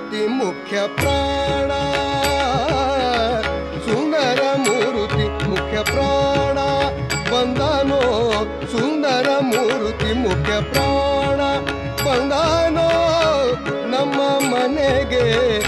ಮೂರುತಿ ಮುಖ್ಯ ಪ್ರಾಣ ಸುಂದರ ಮೂರುತಿ ಮುಖ್ಯ ಪ್ರಾಣ ಬಂದನೋ ಸುಂದರ ಮೂರುತಿ ಮುಖ್ಯ ಪ್ರಾಣ ಬಂದನೋ ನಮ್ಮ ಮನೆಗೆ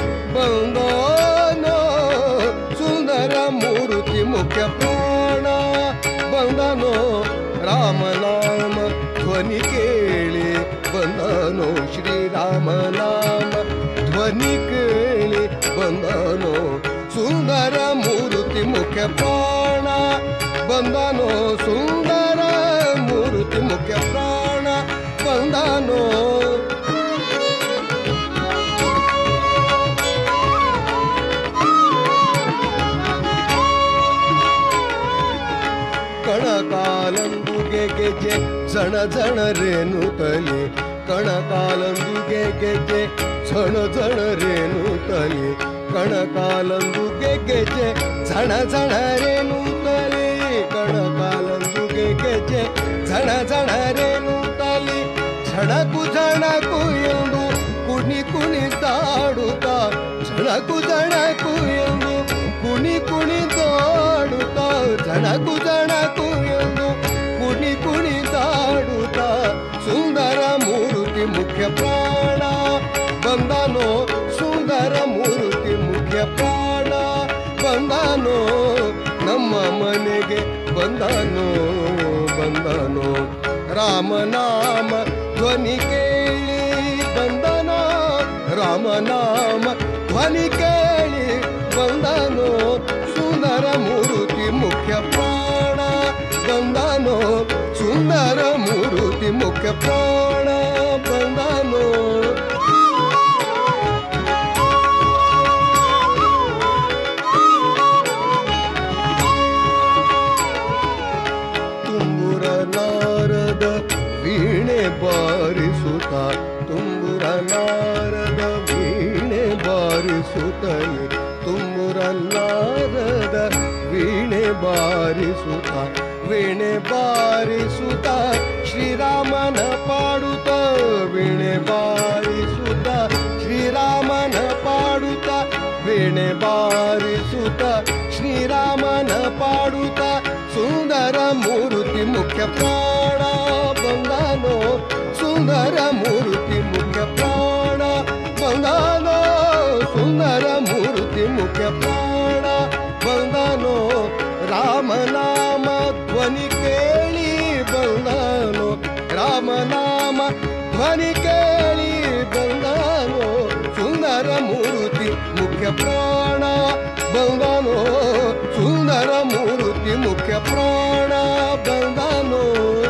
ಬಂದನೋ ಸುಂದರ ಮೂರುತಿ ಮುಖ್ಯ ಪ್ರಾಣ ಬಂದನೋ ರಾಮನಾಮ ಧ್ವನಿ ಕೇಳಿ ಬಂದನೋ ಶ್ರೀರಾಮನಾಮ ಧ್ವನಿ ಕೇಳಿ ಬಂದನೋ ಸುಂದರ ಮೂರುತಿ ಮುಖ್ಯ ಪ್ರಾಣ ಬಂದನೋ ಸುಂದರ ಮೂರುತಿ ಮುಖ್ಯ ಪ್ರಾಣ ಬಂದನೋ ಕಣಕಾಲಂದುಗೆ ಗೆಜೆ ಜಣ ಜಣ ರೇನು ತಲೆ ಕಣಕಾಲಂದುಗೆ ಗೆಜೆ ಜಣ ಜಣ ರೇನು ತಲೆ ಕಣಕಾಲಂದುಗೆ ಗೆಜೆ ಜಣ ಜಣ ರೇನು ತಲೆ ಕಣಕಾಲಂದುಗೆ ಗೆಜೆ ಜಣ ಜಣ ರೇನು ತಲೆ ಝಣಕು ಝಣಕು ಎಂದು ಕುಣಿ ಕುಣಿದಾಡುತ್ತ ಝಣಕು ಝಣಕು ಎಂದು ಕುಣಿ ಕುಣಿದಾಡುತ್ತ ಝಣಕು ಝಣಕು ಎಂದು ಕುಣಿ ಕುಣಿದಾಡುತ್ತ ಸುಂದರ ಮೂರುತಿ ಮುಖ್ಯ ಪ್ರಾಣ ಬಂದನೋ ಸುಂದರ ಮೂರುತಿ ಮುಖ್ಯ ಪ್ರಾಣ ಬಂದನೋ ನಮ್ಮ ಮನೆಗೆ ಬಂದನೋ ಬಂದನೋ ರಾಮನಾಮ ಧ್ವನಿ ಕೇಳಿ ಬಂದನೋ ರಾಮನಾಮ ಧ್ವನಿ ಕೇಳಿ ಬಂದನೋ ಸುಂದರ ಮೂರುತಿ ಮುಖ್ಯ ಪ್ರಾಣ ಬಂದನೋ ಸುಂದರ ಮೂರುತಿ ಮುಖ್ಯ ಪ್ರಾಣ ಬಂದನೋ ತುಂಬುರ ನಾರದ ವೀಣೆ ಬಾರಿಸುತ್ತ ತುಂಬುರ ನಾರದ ವೀಣೆ ಬಾರಿಸುತ್ತಲೇ ತುಂಬುರ ನಾರದ ವೀಣೆ ಬಾರಿಸುತ್ತ ವೀಣೆ ಬಾರಿಸುತ್ತ ಶ್ರೀರಾಮನ ಪಾಡುತ್ತ ವೀಣೆ ಬಾರಿಸುತ್ತ ಶ್ರೀರಾಮನ ಪಾಡುತ್ತ ವೀಣೆ ಬಾರಿಸುತ್ತ ಶ್ರೀರಾಮನ ಪಾಡುತ್ತ ಸುಂದರ ಮೂರುತಿ ಮುಖ್ಯ ಪ್ರಾಣ ಬಂದನೋ ಸುಂದರ ಮೂರುತಿ ಮುಖ್ಯ ಪ್ರಾಣ ಬಂದನೋ ಸುಂದರ ಮೂರುತಿ ಮುಖ್ಯ ಪ್ರಾಣ ಬಂದನೋ ರಾಮನಾಮ ಧ್ವನಿ ಕೇಳಿ ಬಂದನೋ ರಾಮನಾಮ ಧ್ವನಿ ಕೇಳಿ ಬಂದನೋ ಸುಂದರ ಮೂರುತಿ ಮುಖ್ಯ ಪ್ರಾಣ ಬಂದನೋ ಸುಂದರ ಮೂರುತಿ ಮುಖ್ಯ ಪ್ರಾಣ ಬಂದನೋ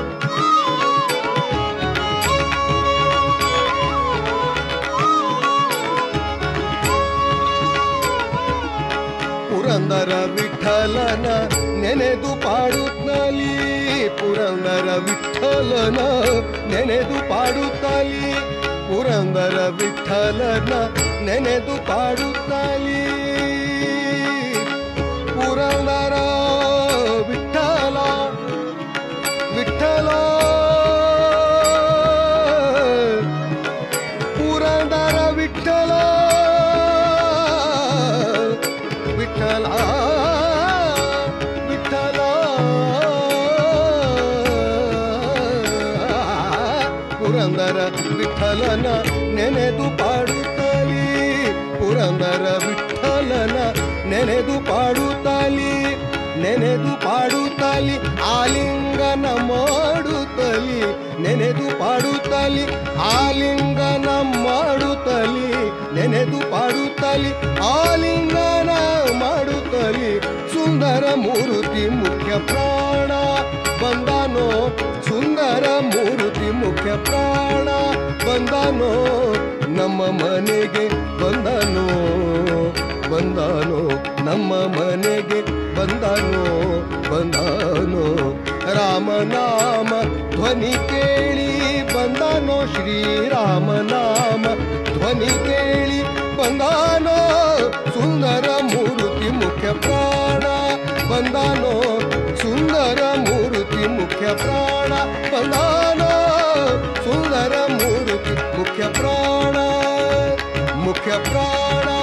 ಪುರಂದರ ವಿಠಲನ ನೆನೆದು ಪಾಡುತ್ತಲಿ ಪುರಂದರ ವಿಠಲನ ನೆನೆದು ಪಾಡುತ್ತಲಿ ಪುರಂದರ ವಿಠಲನ ನೆನೆದು ಪಾಡುತ್ತಲಿ ಪುರಂದರ ವಿಠಲ ವಿಠಲ ಪುರಂದರ ವಿಠಲ ವಿಠಲ ವಿಠಲ ಪುರಂದರ ವಿಠಲನ ನೆನೆದು ಪಾಡುತ್ತಲಿ ಪುರಂದರ ವಿಠಲನ ನೆನೆದು ಪಾಡುತ್ತಲಿ ನೆನೆದು ಪಾಡುತ್ತಲಿ ಆಲಿಂಗನ ಮಾಡುತ್ತಲಿ ನೆನೆದು ಪಾಡುತ್ತಲಿ ಆಲಿಂಗನ ಮಾಡುತ್ತಲಿ ನೆನೆದು ಪಾಡುತ್ತಲಿ ಆಲಿಂಗನ ಮಾಡುತ್ತಲಿ ಸುಂದರ ಮೂರುತಿ ಮುಖ್ಯ ಪ್ರಾಣ ಬಂದನೋ ಸುಂದರ ಮೂರುತಿ ಮುಖ್ಯ ಪ್ರಾಣ ಬಂದನೋ ನಮ್ಮ ಮನೆಗೆ ಬಂದನೋ ಬಂದನೋ ನಮ್ಮ ಮನೆಗೆ ಬಂದನೋ ಬಂದನೋ ರಾಮನಾಮ ಧ್ವನಿ ಕೇಳಿ ಬಂದನೋ ಶ್ರೀರಾಮನಾಮ ಧ್ವನಿ ಕೇಳಿ ಬಂದನೋ ಸುಂದರ ಮೂರುತಿ ಮುಖ್ಯ ಪ್ರಾಣ ಬಂದನೋ ಸುಂದರ ಮೂರುತಿ ಮುಖ್ಯ ಪ್ರಾಣ ಬಂದನೋ ಸುಂದರ ಮೂರುತಿ ಮುಖ್ಯ ಪ್ರಾಣ ಮುಖ್ಯ ಪ್ರಾಣ